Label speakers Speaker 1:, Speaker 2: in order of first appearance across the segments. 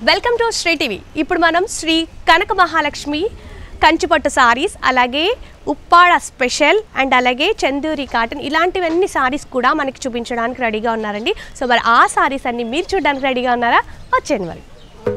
Speaker 1: Welcome to Shri TV ఇప్పుడు మనం శ్రీ కనక మహాలక్ష్మి కంచిపట్టు సారీస్ అలాగే ఉప్పాడ స్పెషల్ అండ్ అలాగే చందూరి కాటన్ ఇలాంటివన్నీ సారీస్ కూడా మనకి చూపించడానికి రెడీగా ఉన్నారండి సో మరి ఆ సారీస్ అన్ని మీరు చూడడానికి రెడీగా ఉన్నారా వచ్చేయండి మరి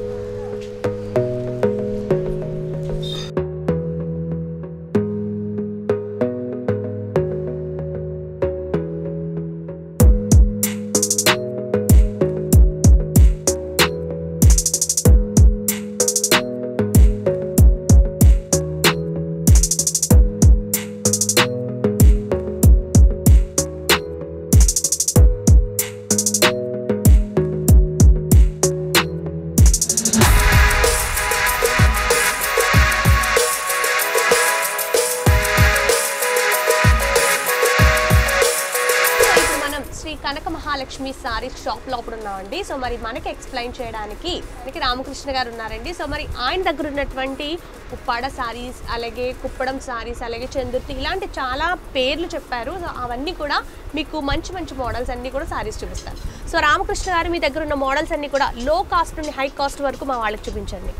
Speaker 1: సో ఇప్పుడు మనం శ్రీ కనక మహాలక్ష్మి సారీ షాప్ లోపల ఉన్నామండి సో మరి మనకి ఎక్స్ప్లెయిన్ చేయడానికి మనకి రామకృష్ణ గారు ఉన్నారండి సో మరి ఆయన దగ్గర ఉన్నటువంటి ఉప్పాడ సారీస్ అలాగే కుప్పడం సారీస్ అలాగే చందుర్తి ఇలాంటి చాలా పేర్లు చెప్పారు సో అవన్నీ కూడా మీకు మంచి మంచి మోడల్స్ అన్నీ కూడా సారీస్ చూపిస్తారు సో రామకృష్ణ గారు మీ దగ్గర ఉన్న మోడల్స్ అన్నీ కూడా లో కాస్ట్ నుండి హై కాస్ట్ వరకు మా వాళ్ళకి చూపించండి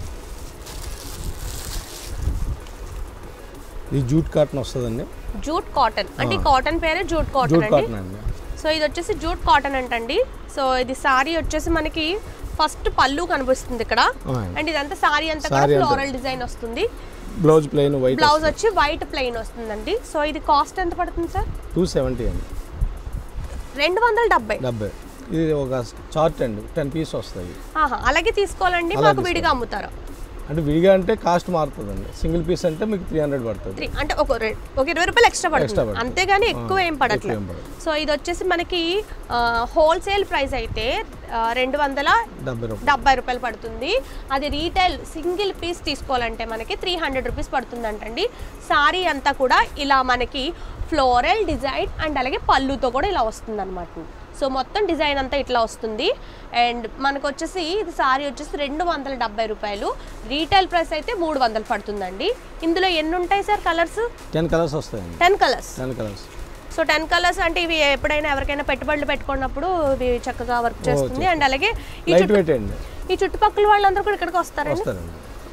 Speaker 2: ఇది జూట్ కాటన్ వస్తుందండి
Speaker 1: జూట్ కాటన్ అంటే ఈ కాటన్ పేరే జూట్ కాటన్
Speaker 2: జూట్
Speaker 1: అండి
Speaker 2: కాటన్ అండి
Speaker 1: సో ఇది వచ్చేసి జూట్ కాటన్ అంటండి సో ఇది సారీ వచ్చేసి మనకి ఫస్ట్ పళ్ళు కనిపిస్తుంది ఇక్కడ
Speaker 2: ఆ.
Speaker 1: అండ్ ఇదంతా సారీ అంతా కూడా
Speaker 2: Saree అంతా.
Speaker 1: ఫ్లోరల్ డిజైన్ వస్తుంది
Speaker 2: బ్లౌజ్ ప్లెయిన్ వైట్
Speaker 1: బ్లౌజ్ వచ్చి వైట్ ప్లెయిన్ వస్తుందండి సో ఇది కాస్ట్ ఎంత పడుతుంది సార్
Speaker 2: టూ సెవెంటీ అండి
Speaker 1: రెండు వందల డెబ్బై
Speaker 2: డెబ్బై ఇది ఒక చార్ట్ అండి టెన్ పీస్ వస్తాయి
Speaker 1: ఆహా అలాగే తీసుకోవాలండి
Speaker 2: అలాగే
Speaker 1: మాకు విడిగా అమ్ముతారు
Speaker 2: అంటే విడిగా అంటే కాస్ట్ మారుతుందండి సింగిల్ పీస్ అంటే మీకు త్రీ హండ్రెడ్ పడుతుంది
Speaker 1: త్రీ అంటే ఒక రె- ఒక ఇరవై రూపాయలు ఎక్స్ట్రా
Speaker 2: Extra
Speaker 1: పడుతుంది
Speaker 2: పడుతుంది.
Speaker 1: అంతేగాని ఎక్కువ ఏం
Speaker 2: ఎక్కువ
Speaker 1: పడట్లేదు
Speaker 2: ఏం పడదు.
Speaker 1: సో ఇది వచ్చేసి మనకి హోల్సేల్ ప్రైస్ అయితే ఆ, రెండు వందల
Speaker 2: డెబ్బై రూపాయలు
Speaker 1: డెబ్బై రూపాయలు పడుతుంది అది రీటైల్ సింగిల్ పీస్ తీసుకోవాలంటే మనకి త్రీ హండ్రెడ్ రూపీస్ పడుతుందంటండి సారీ అంతా కూడా ఇలా మనకి ఫ్లోరల్ డిజైన్ అండ్ అలాగే పళ్ళుతో కూడా ఇలా వస్తుంది అనమాట సో మొత్తం డిజైన్ అంతా ఇట్లా వస్తుంది అండ్ మనకు వచ్చేసి ఇది సారీ వచ్చేసి రెండు వందల డెబ్బై రూపాయలు రీటైల్ ప్రైస్ అయితే మూడు వందలు పడుతుందండి ఇందులో ఎన్ని ఉంటాయి సార్ కలర్స్
Speaker 2: టెన్ కలర్స్ వస్తాయండి
Speaker 1: ten colours
Speaker 2: ten colours
Speaker 1: so ten colours అంటే ఇవి ఎప్పుడైనా ఎవరికైనా పెట్టుబడులు పెట్టుకున్నప్పుడు ఇవి చక్కగా వర్క్ చేస్తుంది అండ్ అలాగే ఈ
Speaker 2: లైట్
Speaker 1: చుట్టూ
Speaker 2: వెయిట్ అండి
Speaker 1: ఈ చుట్టుపక్కల వాళ్ళందరూ కూడా ఇక్కడికి వస్తారండి
Speaker 2: వస్తారండి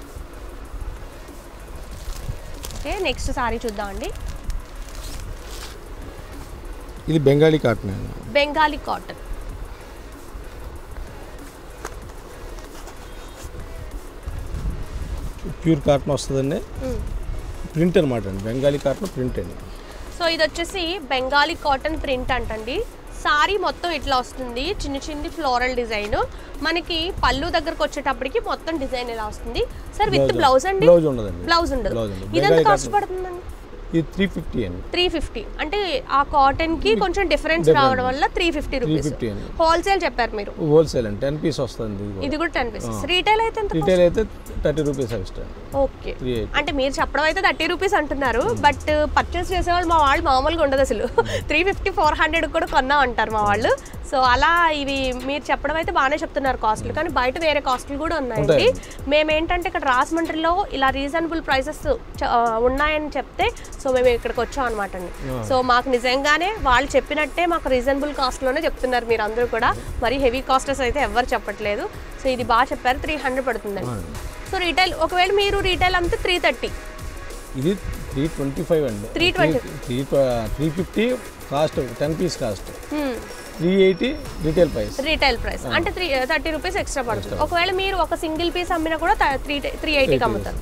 Speaker 1: ఓకే నెక్స్ట్ సారీ చూద్దామండి
Speaker 2: ఇది బెంగాలీ కాటన్ అండి
Speaker 1: బెంగాలీ కాటన్
Speaker 2: ప్యూర్ కాటన్ వస్తుందండి ప్రింట్ అనమాట అండి బెంగాలీ కాటన్ ప్రింట్ అండి
Speaker 1: సో ఇది వచ్చేసి బెంగాలీ కాటన్ ప్రింట్ అంటండి సారీ మొత్తం ఇట్లా వస్తుంది చిన్న చిన్న ఫ్లోరల్ డిజైన్ మనకి పళ్ళు దగ్గరకు వచ్చేటప్పటికి మొత్తం డిజైన్ ఇలా వస్తుంది సార్ విత్ బ్లౌజ్ అండి
Speaker 2: బ్లౌజ్ ఉండదండి
Speaker 1: బ్లౌజ్ ఉండదు
Speaker 2: బ్లౌజ్ ఉండదు.
Speaker 1: ఇదంతా
Speaker 2: బెంగాలీ
Speaker 1: కాస్ట్
Speaker 2: cotton.
Speaker 1: పడుతుందండి
Speaker 2: ఇది త్రీ ఫిఫ్టీ అండి
Speaker 1: త్రీ ఫిఫ్టీ అంటే ఆ కాటన్ కి కొంచెం డిఫరెన్స్ రావడం వల్ల త్రీ ఫిఫ్టీ రూపీస్
Speaker 2: 350 అండి.
Speaker 1: హోల్సేల్ చెప్పారు మీరు
Speaker 2: హోల్సేల్ అండి టెన్ పీస్ వస్తుంది ఇది కూడా
Speaker 1: ఇది కూడా టెన్ పీసెస్ రీటైల్ అయితే ఎంత
Speaker 2: రీటైల్ అయితే thirty rupees extra
Speaker 1: okay
Speaker 2: three eight
Speaker 1: అంటే మీరు చెప్పడం అయితే థర్టీ రూపీస్ అంటున్నారు బట్ పర్చేస్ చేసేవాళ్ళు మా వాళ్ళు మామూలుగా ఉండదు అసలు త్రీ ఫిఫ్టీ ఫోర్ హండ్రెడ్ కూడా కొన్నా అంటారు మా వాళ్ళు సో అలా ఇవి మీరు చెప్పడం అయితే బాగానే చెప్తున్నారు కాస్ట్లు కానీ బయట వేరే కాస్ట్లు కూడా ఉన్నాయండి
Speaker 2: ఉంటాయండి.
Speaker 1: మేమేంటంటే ఇక్కడ రాజమండ్రిలో ఇలా రీజనబుల్ ప్రైసెస్ ఉన్నాయని చెప్తే సో మేము ఇక్కడికి వచ్చాం అనమాట అండి సో మాకు నిజంగానే వాళ్ళు చెప్పినట్టే మాకు రీజనబుల్ కాస్ట్లోనే చెప్తున్నారు మీరు అందరూ కూడా మరి హెవీ కాస్టెస్ అయితే ఎవరు చెప్పట్లేదు సో ఇది బాగా చెప్పారు త్రీ హండ్రెడ్ పడుతుందండి సో రీటైల్ ఒకవేళ మీరు రీటైల్ అమ్మితే త్రీ థర్టీ
Speaker 2: ఇది త్రీ ట్వంటీ ఫైవ్ అండి
Speaker 1: 320.
Speaker 2: Three three fifty cost ten piece cost three eighty retail price
Speaker 1: retail price అంటే త్రీ థర్టీ రూపీస్ ఎక్స్ట్రా పడుతుంది ఒకవేళ మీరు ఒక సింగిల్ పీస్ అమ్మినా కూడా త్రీ త్రీ ఎయిటీకి అమ్ముతారు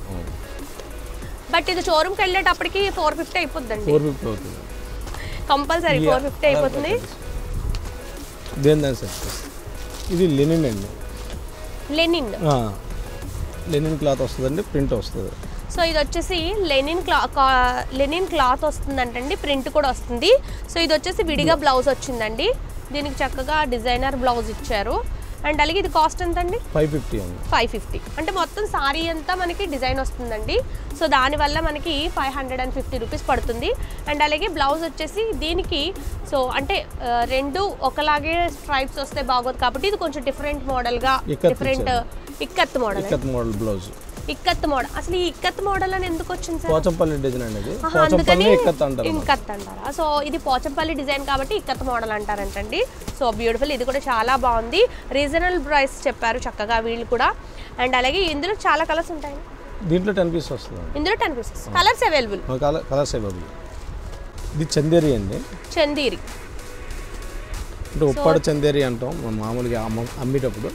Speaker 1: బట్ ఇది షోరూమ్కి వెళ్ళేటప్పటికి ఫోర్ ఫిఫ్టీ అయిపోద్దండి
Speaker 2: ఫోర్ ఫిఫ్టీ అవుతుంది
Speaker 1: కంపల్సరీ ఫోర్ ఫిఫ్టీ అయిపోతుంది
Speaker 2: దేని దాని సెట్ ఇది లెనిన్ అండి
Speaker 1: లెనిన్
Speaker 2: ఆ, లెనిన్ క్లాత్ వస్తుందండి ప్రింట్ వస్తుంది
Speaker 1: సో ఇది వచ్చేసి లెనిన్ క్లా లెనిన్ క్లాత్ వస్తుందంటండి ప్రింట్ కూడా వస్తుంది సో ఇది వచ్చేసి విడిగా బ్లౌజ్ వచ్చిందండి దీనికి చక్కగా డిజైనర్ బ్లౌజ్ ఇచ్చారు అండ్ అలాగే ఇది కాస్ట్ ఎంతండి
Speaker 2: ఫైవ్ ఫిఫ్టీ అండి
Speaker 1: ఫైవ్ ఫిఫ్టీ అంటే మొత్తం సారీ అంతా మనకి డిజైన్ వస్తుందండి సో దానివల్ల మనకి five hundred and fifty rupees పడుతుంది అండ్ అలాగే బ్లౌజ్ వచ్చేసి దీనికి సో అంటే ఆ, రెండు ఒకలాగే స్ట్రైప్స్ వస్తే బాగోదు కాబట్టి ఇది కొంచెం డిఫరెంట్ మోడల్గా
Speaker 2: ikat
Speaker 1: different ikat model
Speaker 2: ikat model blouse
Speaker 1: ikat model అసలు ఈ ఇక్కత్ మోడల్ అని ఎందుకు వచ్చింది సార్
Speaker 2: పోచంపల్లి డిజైన్ అండి ఇది
Speaker 1: ఆహా, అందుకని
Speaker 2: పోచంపల్లి ఇక్కత్ అంటారు
Speaker 1: ఇంకత్ అంటారా సో ఇది పోచంపల్లి డిజైన్ కాబట్టి ఇక్కత్ మోడల్ అంటారంటండి సో బ్యూటిఫుల్ ఇది కూడా చాలా బాగుంది రీజనబుల్ ప్రైస్ చెప్పారు చక్కగా వీళ్ళు కూడా అండ్ అలాగే ఇందులో చాలా కలర్స్ ఉంటాయి
Speaker 2: దీంట్లో టెన్ పీస్ వస్తుంది
Speaker 1: ఇందులో ten pieces colours available
Speaker 2: colour colours available ఇది చందేరి అండి
Speaker 1: చందీరి
Speaker 2: అంటే ఉప్పాడ చందేరి అంటాం మనం మామూలుగా అమ్మ అమ్మేటప్పుడు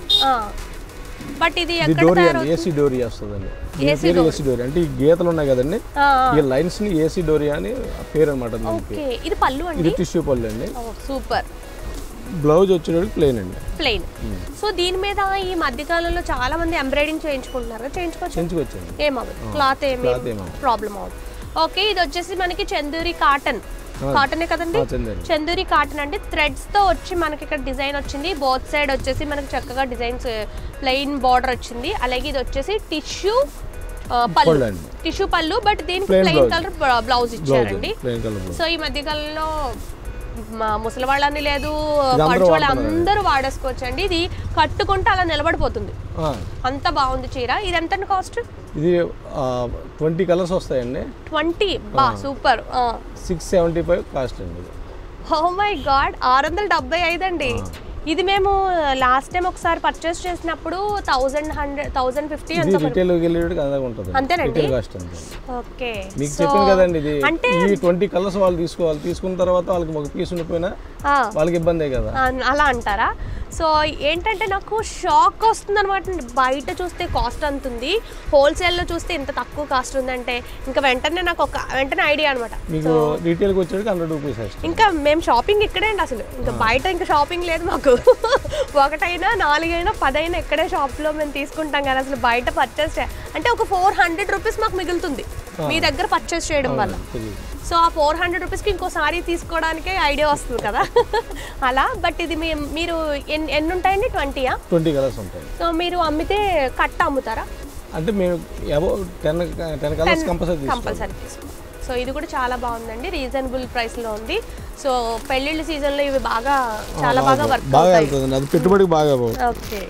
Speaker 1: బట్ ఇది
Speaker 2: ఇది
Speaker 1: ఎక్కడ
Speaker 2: డోరీ
Speaker 1: తయారు
Speaker 2: అండి ఏసీ డోరీ వస్తుందండి దీని
Speaker 1: AC
Speaker 2: పేరు ఏసీ డోరీ అంటే ఈ గీతలు ఉన్నాయి కదండి
Speaker 1: ఆ,
Speaker 2: ఈ లైన్స్ ని ఏసీ డోరీ అని పేరు అనమాట దీనికి
Speaker 1: ఓకే ఇది పళ్ళు
Speaker 2: ఇది
Speaker 1: అండి
Speaker 2: టిష్యూ పళ్ళు అండి
Speaker 1: సూపర్
Speaker 2: బ్లౌజ్ వచ్చేటప్పుడు ప్లెయిన్ అండి
Speaker 1: ప్లెయిన్ సో దీని మీద ఈ మధ్యకాలంలో చాలా మంది ఎంబ్రాయిడింగ్ చేయించుకుంటున్నారు కదా, చేయించుకోవచ్చు
Speaker 2: చెంచుకొచ్చండి
Speaker 1: ఏమవ్వదు క్లాత్ ఏమి
Speaker 2: Cloth ఏమవ్వదు.
Speaker 1: ప్రాబ్లం అవ్వదు ఓకే ఇది వచ్చేసి మనకి చందూరి కాటన్ కాటనే కదండి
Speaker 2: ఆ, చందేరి
Speaker 1: చందూరి కాటన్ అంటే థ్రెడ్స్ తో వచ్చి మనకి ఇక్కడ డిజైన్ వచ్చింది బోత్ సైడ్ వచ్చేసి మనకి చక్కగా డిజైన్స్ ప్లెయిన్ బార్డర్ వచ్చింది అలాగే ఇది వచ్చేసి టిష్యూ పళ్ళు
Speaker 2: పళ్ళు అండి
Speaker 1: టిష్యూ పళ్ళు బట్ దీనికి
Speaker 2: Plain
Speaker 1: plain
Speaker 2: blouse.
Speaker 1: Colour blouse ఇచ్చారండి
Speaker 2: ప్లెయిన్ కలర్ బ్లౌజ్
Speaker 1: సో ఈ మధ్య కాలంలో మా ముసలి వాళ్ళని లేదు
Speaker 2: అందరూ
Speaker 1: పడుచు వాళ్ళు
Speaker 2: వాడుతున్నారు.
Speaker 1: అందరూ వాడేసుకోవచ్చు అండి ఇది కట్టుకుంటే అలా నిలబడిపోతుంది
Speaker 2: ఆ, అంత
Speaker 1: అంత బాగుంది చీర ఇది ఎంత కాస్ట్
Speaker 2: ఇది ట్వంటీ కలర్స్ వస్తాయండి
Speaker 1: ట్వంటీ బా super
Speaker 2: six seventy five cost అండి ఇది
Speaker 1: హో మై గాడ్ ఆరు వందల డెబ్బై ఐదు అండి ఇది మేము లాస్ట్ టైం ఒకసారి పర్చేస్ చేసినప్పుడు థౌజండ్ హండ్రెడ్ థౌజండ్ ఫిఫ్టీ
Speaker 2: ఇది
Speaker 1: ఎంత
Speaker 2: రిటైల్కి వెళ్ళేటికి అలాగే ఉంటుంది
Speaker 1: అంతేనండి?
Speaker 2: రిటైల్ కాస్ట్ అండి
Speaker 1: ఓకే
Speaker 2: మీకు చెప్పింది కదండి ఇది
Speaker 1: అంటే
Speaker 2: ఈ ట్వంటీ కలర్స్ వాళ్ళు తీసుకోవాలి తీసుకున్న తర్వాత వాళ్ళకి ఒక పీస్ ఉండిపోయినా
Speaker 1: ఆ,
Speaker 2: వాళ్ళకి ఇబ్బందే కదా
Speaker 1: అన్- అలా అంటారా సో ఏంటంటే నాకు షాక్ వస్తుంది అనమాట బయట చూస్తే కాస్ట్ అంత ఉంది హోల్సేల్లో చూస్తే ఇంత తక్కువ కాస్ట్ ఉందంటే ఇంకా వెంటనే నాకు ఒక వెంటనే ఐడియా అనమాట
Speaker 2: మీకు రీటైల్కి వచ్చేటికి హండ్రెడ్ రూపీస్ వేస్తాం
Speaker 1: ఇంకా మేము షాపింగ్ ఇక్కడే అండి అసలు ఇంకా బయట ఇంకా షాపింగ్ లేదు మాకు ఒకటైనా నాలుగైనా పదైనా ఇక్కడే షాప్లో మేము తీసుకుంటాం కానీ అసలు బయట పర్చేస్ అంటే ఒక ఫోర్ హండ్రెడ్ రూపీస్ మాకు మిగులుతుంది మీ దగ్గర పర్చేస్ చేయడం వల్ల
Speaker 2: తెలియదు
Speaker 1: సో ఆ ఫోర్ హండ్రెడ్ రూపీస్కి ఇంకో సారీ తీసుకోవడానికే ఐడియా వస్తుంది కదా అలా బట్ ఇది మీ మీరు ఎన్ని ఎన్ని ఉంటాయండి ట్వంటీయా
Speaker 2: ట్వంటీ కలర్స్ ఉంటాయి
Speaker 1: సో మీరు అమ్మితే కట్ట అమ్ముతారా
Speaker 2: అంటే మేము above ten ten colours compulsory తీసుకోవాలి
Speaker 1: కంపల్సరీ తీసుకో సో ఇది కూడా చాలా బాగుందండి రీజనబుల్ ప్రైస్లో ఉంది సో పెళ్ళిళ్ళ సీజన్లో ఇవి బాగా చాలా బాగా వర్క్
Speaker 2: బాగా
Speaker 1: అవుతాయి
Speaker 2: వెళ్తుంది అది పెట్టుబడికి బాగా పోతుంది.
Speaker 1: ఓకే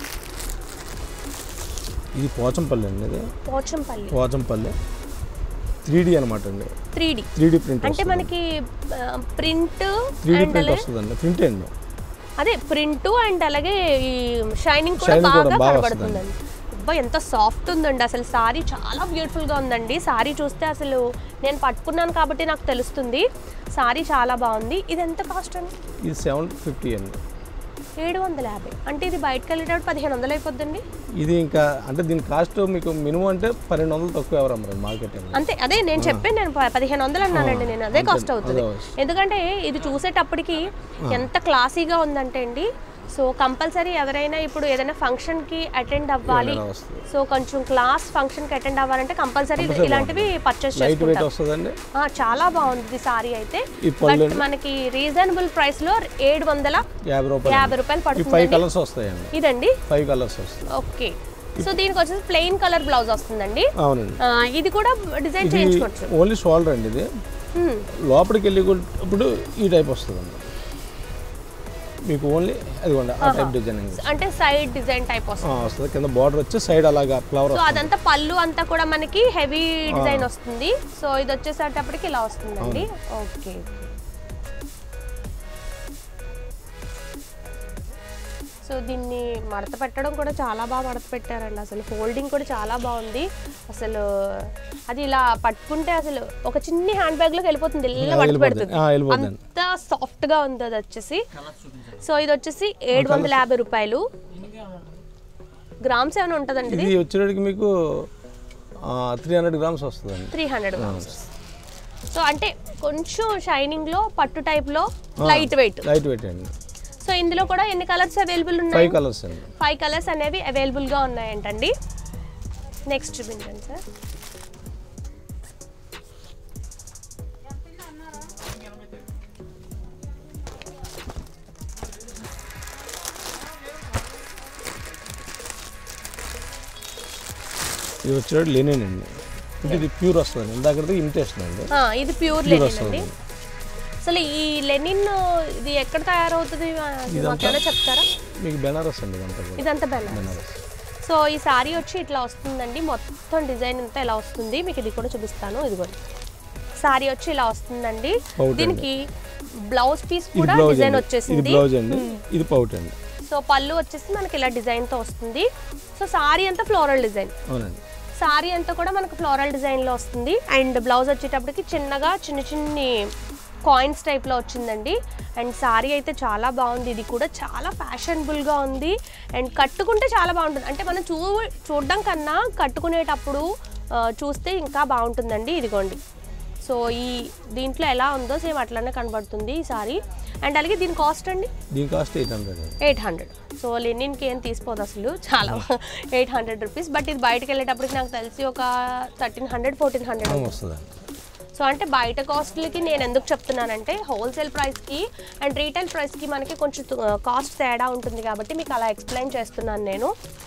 Speaker 2: ఇది పోచంపల్లి అండి ఇది
Speaker 1: పోచంపల్లి
Speaker 2: పోచంపల్లి త్రీ డీ అనమాట అండి
Speaker 1: three D
Speaker 2: three D print
Speaker 1: అంటే మనకి print
Speaker 2: three D
Speaker 1: and
Speaker 2: print వస్తుందండి ప్రింట్ అండి
Speaker 1: అదే ప్రింట్ అండ్ అలాగే ఈ షైనింగ్ కూడా
Speaker 2: Shining కూడా
Speaker 1: బాగా
Speaker 2: బాగా
Speaker 1: కనబడుతుందండి అబ్బా ఎంత సాఫ్ట్ ఉందండి అసలు సారీ చాలా beautiful గా ఉందండి సారీ చూస్తే అసలు నేను పట్టుకున్నాను కాబట్టి నాకు తెలుస్తుంది సారీ చాలా బాగుంది ఇది ఎంత కాస్ట్ అండి
Speaker 2: ఇది సెవెన్ ఫిఫ్టీ అండి
Speaker 1: ఏడు వందల యాభై అంటే ఇది బయటకు వెళ్ళేటప్పుడు పదిహేను వందలు అయిపోద్దండి
Speaker 2: ఇది ఇంకా అంటే దీని కాస్ట్ మీకు మినిమం అంటే పన్నెండు వందలు తక్కువ ఎవరు అమ్మరు మార్కెట్
Speaker 1: అంతే అదే నేను చెప్పాను నేను ప- పదిహేను వందలు అన్నానండి నేను అదే కాస్ట్ అవుతుంది
Speaker 2: అదే వస్తుంది.
Speaker 1: ఎందుకంటే ఇది చూసేటప్పటికి ఎంత క్లాసీగా ఉందంటే అండి సో కంపల్సరీ ఎవరైనా ఇప్పుడు ఏదైనా ఫంక్షన్కి అటెండ్ అవ్వాలి
Speaker 2: ఇలా వస్తుంది
Speaker 1: సో కొంచెం క్లాస్ ఫంక్షన్కి అటెండ్ అవ్వాలంటే కంపల్సరీ ఇలాంటివి పర్చేస్
Speaker 2: లైట్ వెయిట్
Speaker 1: చేసుకుంటాం
Speaker 2: వస్తుందండి
Speaker 1: ఆ, చాలా బాగుంది సారీ అయితే
Speaker 2: ఈ పళ్ళు
Speaker 1: బట్ మనకి రీజనబుల్ ప్రైస్ లో ఏడు వందల
Speaker 2: యాభై రూపాయలు
Speaker 1: యాభై రూపాయలు
Speaker 2: ఈ ఫైవ్
Speaker 1: పడుతుంది
Speaker 2: కలర్స్ వస్తాయండి
Speaker 1: ఇదండి
Speaker 2: ఫైవ్ కలర్స్ వస్తాయి
Speaker 1: ఓకే సో దీనికి వచ్చేసి ప్లెయిన్ కలర్ బ్లౌజ్ వస్తుందండి
Speaker 2: అవునండి
Speaker 1: ఆ, ఇది కూడా డిజైన్
Speaker 2: ఇది
Speaker 1: చేయించుకోవచ్చు
Speaker 2: ఓన్లీ షోల్డర్ అండి ఇది
Speaker 1: Hmm.
Speaker 2: లోపలికి వెళ్ళి ఇప్పుడు ఈ టైప్ వస్తుందండి మీకు ఓన్లీ అదిగోండి ఆ టైప్ డిజైనింగ్
Speaker 1: అంటే సైడ్ డిజైన్ టైప్ వస్తుంది
Speaker 2: వస్తుంది కింద బార్డర్ వచ్చి సైడ్ అలాగా ఫ్లవర్
Speaker 1: సో అదంతా పళ్ళు అంతా కూడా మనకి హెవీ డిజైన్ వస్తుంది సో ఇది వచ్చేసేటప్పటికి ఇలా వస్తుందండి ఓకే సో దీన్ని మడత పెట్టడం కూడా చాలా బాగా మడత పెట్టారండి అసలు ఫోల్డింగ్ కూడా చాలా బాగుంది అసలు అది ఇలా పట్టుకుంటే అసలు ఒక చిన్ని హ్యాండ్ బ్యాగ్లోకి వెళ్ళిపోతుంది ఇలా మడత పెడుతుంది
Speaker 2: ఆ, వెళ్ళిపోతుంది
Speaker 1: అంత సాఫ్ట్ గా ఉంది అది వచ్చేసి సో ఇది వచ్చేసి ఏడు వందల యాభై రూపాయలు గ్రామ్స్ ఏమైనా ఉంటుందండి ఇది
Speaker 2: ఇది వచ్చేటికి మీకు త్రీ హండ్రెడ్ గ్రామ్స్ వస్తుందండి
Speaker 1: త్రీ హండ్రెడ్ గ్రామ్స్ సో అంటే కొంచెం షైనింగ్ లో పట్టు టైప్ లో లైట్ వెయిట్
Speaker 2: లైట్ వెయిట్ అండి
Speaker 1: సో ఇందులో కూడా ఎన్ని కలర్స్ అవైలబుల్ ఉన్నాయి
Speaker 2: ఫైవ్ కలర్స్ అండి
Speaker 1: ఫైవ్ కలర్స్ అనేవి అవైలబుల్ గా ఉన్నాయంటండి నెక్స్ట్ చూపించండి సార్
Speaker 2: ఇది వచ్చేటప్పుడు లెనిన్ అండి అంటే ఇది ప్యూర్ వస్తుంది ఇందాక ఇమిటేషన్ అండి
Speaker 1: ఆ, ఇది ప్యూర్
Speaker 2: Pure
Speaker 1: లెనిన్
Speaker 2: వస్తుంది.
Speaker 1: అండి అసలు ఈ లెనిన్ ఇది ఎక్కడ తయారవుతుంది అది మాకేమైనా చెప్తారా
Speaker 2: మీకు బెనారస్ అండి ఇదంతా కూడా
Speaker 1: ఇదంతా బెనారస్
Speaker 2: బెనారస్
Speaker 1: సో ఈ సారీ వచ్చి ఇట్లా వస్తుందండి మొత్తం డిజైన్ అంతా ఇలా వస్తుంది మీకు ఇది కూడా చూపిస్తాను ఇదిగోండి సారీ వచ్చి ఇలా వస్తుందండి
Speaker 2: పౌట్
Speaker 1: దీనికి బ్లౌజ్ పీస్
Speaker 2: ఇది
Speaker 1: కూడా
Speaker 2: బ్లౌజ్
Speaker 1: డిజైన్
Speaker 2: అండి ఇది
Speaker 1: వచ్చేసింది
Speaker 2: బ్లౌజ్ అండి ఇది పౌట్ అండి
Speaker 1: సో పళ్ళు వచ్చేసి మనకి ఇలా డిజైన్తో వస్తుంది సో సారీ అంతా ఫ్లోరల్ డిజైన్
Speaker 2: అవునండి
Speaker 1: సారీ అంతా కూడా మనకు ఫ్లోరల్ డిజైన్లో వస్తుంది అండ్ బ్లౌజ్ వచ్చేటప్పటికి చిన్నగా చిన్న చిన్ని కాయిన్స్ టైప్లో వచ్చిందండి అండ్ సారీ అయితే చాలా బాగుంది ఇది కూడా చాలా ఫ్యాషనబుల్గా ఉంది అండ్ కట్టుకుంటే చాలా బాగుంటుంది అంటే మనం చూ చూడడం కన్నా కట్టుకునేటప్పుడు ఆ, చూస్తే ఇంకా బాగుంటుందండి ఇదిగోండి సో ఈ దీంట్లో ఎలా ఉందో సేమ్ అట్లానే కనబడుతుంది ఈ సారీ అండ్ అలాగే దీని కాస్ట్ అండి
Speaker 2: దీని కాస్ట్ ఎయిట్ హండ్రెడ్ అండి
Speaker 1: ఎయిట్ హండ్రెడ్ సో లెనిన్కి ఏం తీసుకోదు అసలు చాలా ఎయిట్ హండ్రెడ్ రూపీస్ బట్ ఇది బయటకు వెళ్ళేటప్పటికి నాకు తెలిసి ఒక థర్టీన్ హండ్రెడ్ ఫోర్టీన్ హండ్రెడ్
Speaker 2: వస్తుందండి
Speaker 1: సో అంటే బయట కాస్ట్లకి నేను ఎందుకు చెప్తున్నానంటే హోల్సేల్ ప్రైస్కి అండ్ రీటైల్ ప్రైస్కి మనకి కొంచెం కాస్ట్ తేడా ఉంటుంది కాబట్టి మీకు అలా ఎక్స్ప్లెయిన్ చేస్తున్నాను నేను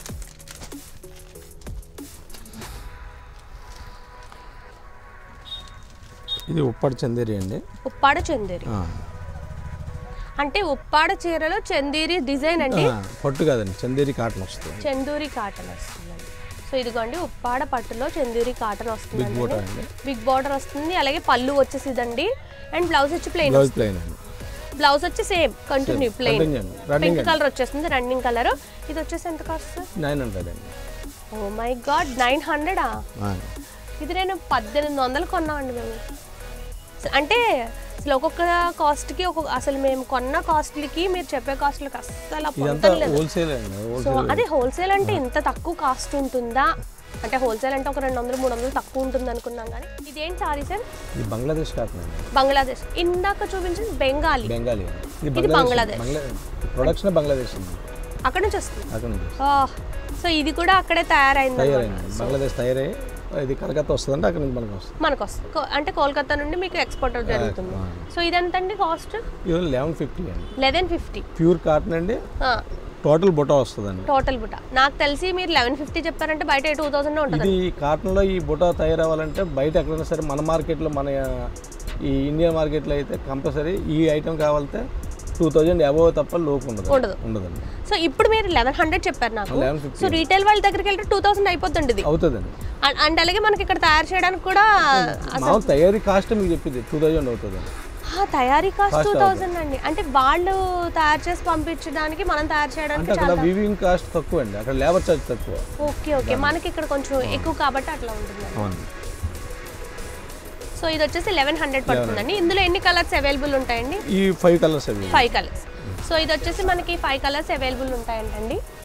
Speaker 2: ఇది ఉప్పటి చందేరి అండి
Speaker 1: ఉప్పాడ చందేరి
Speaker 2: ఆ.
Speaker 1: అంటే ఉప్పాడ చీరలో చందేరి డిజైన్ అండి
Speaker 2: ఆ, పట్టు కాదండి చందేరి కాటన్ వస్తుంది
Speaker 1: చందూరి కాటన్ వస్తుందండి సో ఇదిగోండి ఉప్పాడ పట్టులో చందూరి కాటన్
Speaker 2: బిగ్
Speaker 1: వస్తుందండి
Speaker 2: బోటా అండి
Speaker 1: బిగ్ బార్డర్ వస్తుంది అలాగే పళ్ళు వచ్చేసిదండి అండ్ బ్లౌజ్ వచ్చి ప్లెయిన్
Speaker 2: బ్లౌజ్ ప్లెయిన్ అండి
Speaker 1: బ్లౌజ్ వచ్చి సేమ్ కంటిన్యూ ప్లెయిన్
Speaker 2: Running అండి. Running
Speaker 1: పింక్
Speaker 2: అండి.
Speaker 1: కలర్ వచ్చేస్తుంది రన్నింగ్ కలర్ ఇది వచ్చేసి ఎంత కాస్ట్
Speaker 2: నైన్ హండ్రెడ్ అండి
Speaker 1: ఓ మై గాడ్ నైన్ హండ్రెడా
Speaker 2: ఆ.
Speaker 1: ఇది నేను పద్దెనిమిది వందలు కొన్నామండి మేము అసలు అంటే అసలు ఒక్కొక్క కాస్ట్కి ఒక్కొక్క అసలు మేము కొన్న కాస్ట్లకి మీరు చెప్పే కాస్ట్లకి అస్సలు
Speaker 2: ఇదంతా
Speaker 1: పొందలేదు
Speaker 2: హోల్సేల్ అండి
Speaker 1: సో
Speaker 2: హోల్సేల్
Speaker 1: అదే హోల్సేల్ అంటే ఇంత తక్కువ కాస్ట్ ఉంటుందా అంటే హోల్సేల్ అంటే ఒక రెండు వందలు మూడు వందలు తక్కువ ఉంటుంది అనుకున్నాం కానీ ఇదేంటి సారీ సార్
Speaker 2: ఇది బంగ్లాదేశ్ కాటన్ అండి
Speaker 1: బంగ్లాదేశ్ ఇందాక చూపించింది బెంగాలీ
Speaker 2: బెంగాలీ అండి ఇది
Speaker 1: ఇది
Speaker 2: బంగ్లాదేశ్
Speaker 1: బంగ్లాదేశ్.
Speaker 2: బంగ్లా ప్రొడక్షన్ బంగ్లాదేశ్ అండి
Speaker 1: అక్కడ నుంచి వస్తుంది
Speaker 2: అక్కడ నుంచి
Speaker 1: సో ఇది కూడా అక్కడే తయారైంది
Speaker 2: తయారైంది బంగ్లాదేశ్ తయారై ఇది కలకత్తా వస్తుందంటే అక్కడ నుంచి మనకు వస్తుంది
Speaker 1: మనకు వస్తుంది కో- అంటే కోల్కతా నుండి మీకు ఎక్స్పోర్ట్ జరుగుతుంది
Speaker 2: ఆ.
Speaker 1: సో ఇదెంత అండి కాస్ట్
Speaker 2: ఇది లెవెన్ ఫిఫ్టీ అండి
Speaker 1: లెవెన్ ఫిఫ్టీ
Speaker 2: ప్యూర్ కాటన్ అండి టోటల్ బుటా వస్తుందండి
Speaker 1: టోటల్ బుట్ట నాకు తెలిసి మీరు లెవెన్ ఫిఫ్టీ చెప్పారంటే బయట టూ థౌసండ్ ఉంటుంది
Speaker 2: ఇది కాటన్లో ఈ బుటా తయారవ్వాలంటే బయట ఎక్కడైనా సరే మన మార్కెట్లో మన ఈ ఇండియన్ మార్కెట్లో అయితే కంపల్సరీ ఈ ఐటెం కావాలంటే టూ థౌజండ్ అబోవ్ తప్ప లోపు ఉండదు
Speaker 1: ఉండదు.
Speaker 2: ఉండదండి
Speaker 1: సో ఇప్పుడు మీరు లెవెన్ హండ్రెడ్ చెప్పారు నాకు
Speaker 2: లెవెన్ ఫిఫ్టీ
Speaker 1: సో రీటైల్ వాళ్ళ దగ్గరికి వెళ్తే టూ థౌసండ్ అయిపోతుంది ఇది
Speaker 2: అవుతుందండి
Speaker 1: అండ్- అండ్ అలాగే మనకి ఇక్కడ తయారు చేయడానికి కూడా
Speaker 2: మామూలు తయారీ కాస్ట్ మీకు చెప్పింది టూ థౌజండ్ అవుతుందండి
Speaker 1: ఆ, తయారీ కాస్ట్
Speaker 2: Cost
Speaker 1: టూ థౌసండ్ అండి అంటే వాళ్ళు తయారు చేసి పంపించడానికి మనం తయారు
Speaker 2: అంటే
Speaker 1: చేయడానికి
Speaker 2: అక్కడ
Speaker 1: చాలా
Speaker 2: వీవింగ్ కాస్ట్ తక్కువ అండి అక్కడ లేబర్ ఛార్జ్ తక్కువ
Speaker 1: ఓకే ఓకే మనకి ఇక్కడ కొంచెం ఎక్కువ కాబట్టి అట్లా ఉంటుంది
Speaker 2: అవును
Speaker 1: సో ఇది వచ్చేసి లెవెన్ హండ్రెడ్ పడుతుందండి ఇందులో ఎన్ని కలర్స్ అవైలబుల్ ఉంటాయండి
Speaker 2: ఈ ఫైవ్ కలర్స్ అవి
Speaker 1: ఫైవ్ కలర్స్ సో ఇది వచ్చేసి మనకి ఫైవ్ కలర్స్ అవైలబుల్ ఉంటాయంటండి